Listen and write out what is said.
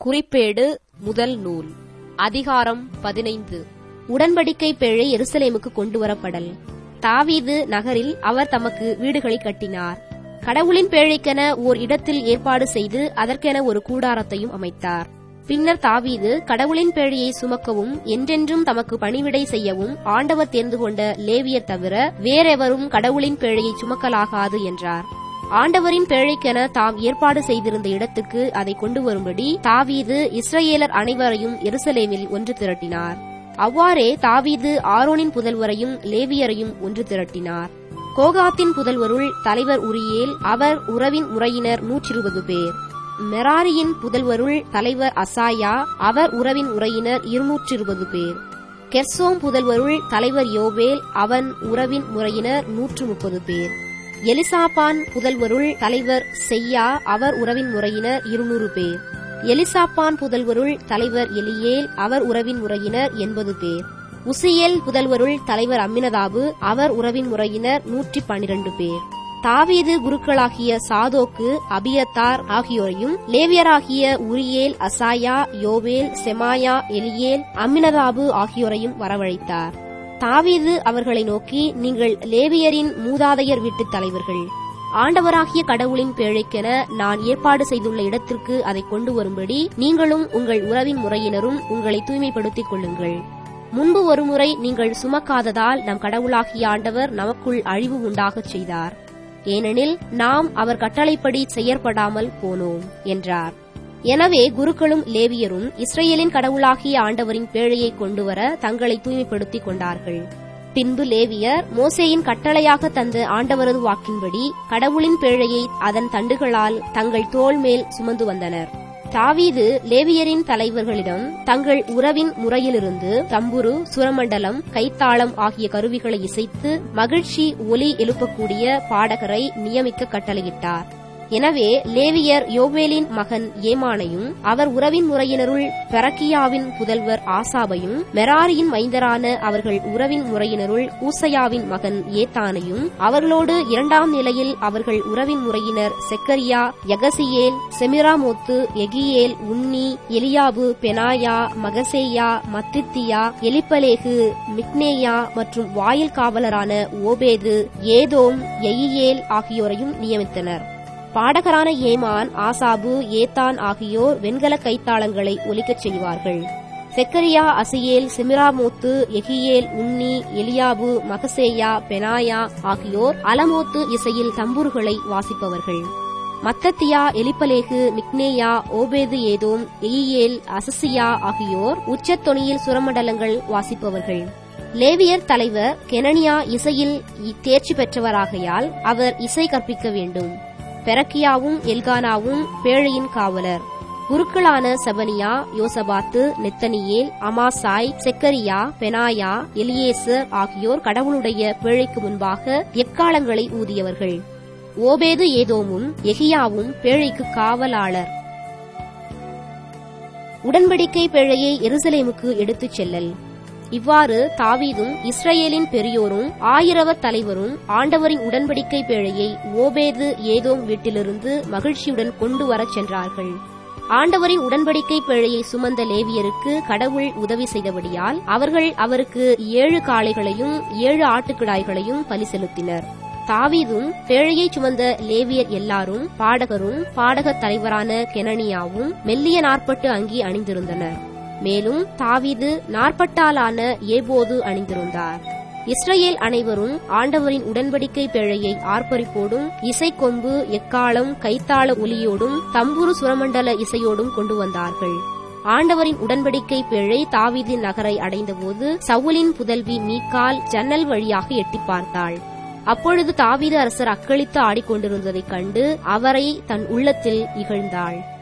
குறிப்பேடு முதல் நூல் அதிகாரம் பதினைந்து உடன்படிக்கை பேழை எருசலேமுக்கு கொண்டு வரப்படல் தாவீது நகரில் அவர் தமக்கு வீடுகளை கட்டினார் கடவுளின் பேழைக்கென ஓர் இடத்தில் ஏற்பாடு செய்து அதற்கென ஒரு கூடாரத்தையும் அமைத்தார் பின்னர் தாவீது கடவுளின் பேழையை சுமக்கவும் என்றென்றும் தமக்கு பணிவிடை செய்யவும் ஆண்டவர் தேர்ந்து கொண்ட லேவியர் தவிர வேறெவரும் கடவுளின் பேழையை சுமக்கலாகாது என்றார் ஆண்டவரின் பேழைக்கென தாம் ஏற்பாடு செய்திருந்த இடத்துக்கு அதை கொண்டு வரும்படி தாவீது இஸ்ரேலர் அனைவரையும் எருசலேமில் ஒன்று திரட்டினார் அவ்வாறே தாவீது ஆரோனின் புதல்வரையும் லேவியரையும் ஒன்று திரட்டினார் கோகாத்தின் புதல்வருள் தலைவர் உரியேல் அவர் உறவின் முறையினர் நூற்றிருபது பேர் மெராரியின் புதல்வருள் தலைவர் அசாயா அவர் உறவின் முறையினர் இருநூற்றி இருபது பேர் கெர்சோம் புதல்வருள் தலைவர் யோவேல் அவன் உறவின் முறையினர் நூற்று முப்பது பேர் எலிசாப்பான் புதல்வருள் தலைவர் செய்யா அவர் உறவின் முறையினர் இருநூறு பேர் எலிசாப்பான் புதல்வருள் தலைவர் எலியேல் அவர் உறவின் முறையினர் எண்பது பேர் உசியேல் புதல்வருள் தலைவர் அம்மினதாபு அவர் உறவின் முறையினர் நூற்றி பன்னிரண்டு பேர் தாவீது குருக்களாகிய சாதோக்கு அபியத்தார் ஆகியோரையும் லேவியராகிய உரியேல் அசாயா யோவேல் செமாயா எலியேல் அம்மினதாபு ஆகியோரையும் வரவழைத்தார் தாவீது அவர்களை நோக்கி நீங்கள் லேவியரின் மூதாதையர் வீட்டுத் தலைவர்கள் ஆண்டவராகிய கடவுளின் பேழைக்கென நான் ஏற்பாடு செய்துள்ள இடத்திற்கு அதை கொண்டு வரும்படி நீங்களும் உங்கள் உறவின் முறையினரும் உங்களை தூய்மைப்படுத்திக் கொள்ளுங்கள் முன்பு ஒருமுறை நீங்கள் சுமக்காததால் நம் கடவுளாகிய ஆண்டவர் நமக்குள் அழிவு உண்டாகச் செய்தார் ஏனெனில் நாம் அவர் கட்டளைப்படி செயற்படாமல் போனோம் என்றார் எனவே குருக்களும் லேவியரும் இஸ்ரேலின் கடவுளாகிய ஆண்டவரின் பேழையை கொண்டுவர தங்களை தூய்மைப்படுத்திக் கொண்டார்கள் பின்பு லேவியர் மோசேயின் கட்டளையாக தந்த ஆண்டவரது வாக்கின்படி கடவுளின் பேழையை அதன் தண்டுகளால் தங்கள் தோள் மேல் சுமந்து வந்தனர் தாவீது லேவியரின் தலைவர்களிடம் தங்கள் உறவின் முறையிலிருந்து தம்புரு சுரமண்டலம் கைத்தாளம் ஆகிய கருவிகளை இசைத்து மகிழ்ச்சி ஒலி எழுப்பக்கூடிய பாடகரை நியமிக்க கட்டளையிட்டார் எனவே லேவியர் யோவேலின் மகன் ஏமானையும் அவர் உறவின் முறையினருள் பெரக்கியாவின் புதல்வர் ஆசாபையும் மெராரியின் மைந்தரான அவர்கள் உறவின் முறையினருள் ஊசையாவின் மகன் ஏத்தானையும் அவர்களோடு இரண்டாம் நிலையில் அவர்கள் உறவின் முறையினர் செக்கரியா யகசியேல் செமிராமோத்து எகியேல் உன்னி எலியாபு பெனாயா மகசேயா மத்தித்தியா எலிப்பலேகு மிக்னேயா மற்றும் வாயில் காவலரான ஓபேது ஏதோம் எயியேல் ஆகியோரையும் நியமித்தனர் பாடகரான ஏமான் ஆசாபு ஏத்தான் ஆகியோர் வெண்கல கைத்தாளங்களை ஒலிக்கச் செய்வார்கள் செக்கரியா அசியேல் சிமிராமோத்து எகியேல் உன்னி எலியாபு மகசேயா பெனாயா ஆகியோர் அலமோத்து இசையில் தம்பூர்களை வாசிப்பவர்கள் மத்தத்தியா எலிப்பலேகு மிக்னேயா ஓபேது ஏதோம் எயியேல் அசசியா ஆகியோர் உச்சத்தொனியில் சுரமண்டலங்கள் வாசிப்பவர்கள் லேவியர் தலைவர் கெனனியா இசையில் தேர்ச்சி பெற்றவராகையால் அவர் இசை கற்பிக்க வேண்டும் பெரக்கியாவும் எல்கானாவும் பேழையின் காவலர் குருக்களான செபனியா யோசபாத்து நெத்தனியேல் அமாசாய் செக்கரியா பெனாயா எலியேசர் ஆகியோர் கடவுளுடைய பேழைக்கு முன்பாக எக்காலங்களை ஊதியவர்கள் ஓபேது ஏதோமும் எகியாவும் பேழைக்கு காவலாளர் உடன்படிக்கை பேழையை எருசலேமுக்கு எடுத்துச் செல்லல் இவ்வாறு தாவீதும் இஸ்ரேலின் பெரியோரும் ஆயிரவர் தலைவரும் ஆண்டவரின் உடன்படிக்கை பேழையை ஓபேது ஏதோம் வீட்டிலிருந்து மகிழ்ச்சியுடன் கொண்டு வரச் சென்றார்கள் ஆண்டவரின் உடன்படிக்கை பேழையை சுமந்த லேவியருக்கு கடவுள் உதவி செய்தபடியால் அவர்கள் அவருக்கு ஏழு காளைகளையும் ஏழு ஆட்டுக்கிடாய்களையும் பலி செலுத்தினர் தாவீதும் பேழையை சுமந்த லேவியர் எல்லாரும் பாடகரும் பாடகத் தலைவரான கெனனியாவும் மெல்லிய நாற்பட்டு அங்கி அணிந்திருந்தனர் மேலும் தாவீது நாற்பட்டாலான ஏபோது அணிந்திருந்தார் இஸ்ரேல் அனைவரும் ஆண்டவரின் உடன்படிக்கை பேழையை ஆர்ப்பரிப்போடும் இசைக்கொம்பு எக்காலம் கைத்தாள ஒலியோடும் தம்புரு சுரமண்டல இசையோடும் கொண்டு வந்தார்கள் ஆண்டவரின் உடன்படிக்கை பேழை தாவீதின் நகரை அடைந்தபோது சவுலின் புதல்வி மீக்கால் ஜன்னல் வழியாக எட்டி பார்த்தாள் அப்பொழுது தாவீது அரசர் அக்களித்து ஆடிக்கொண்டிருந்ததைக் கண்டு அவரை தன் உள்ளத்தில் இகழ்ந்தாள்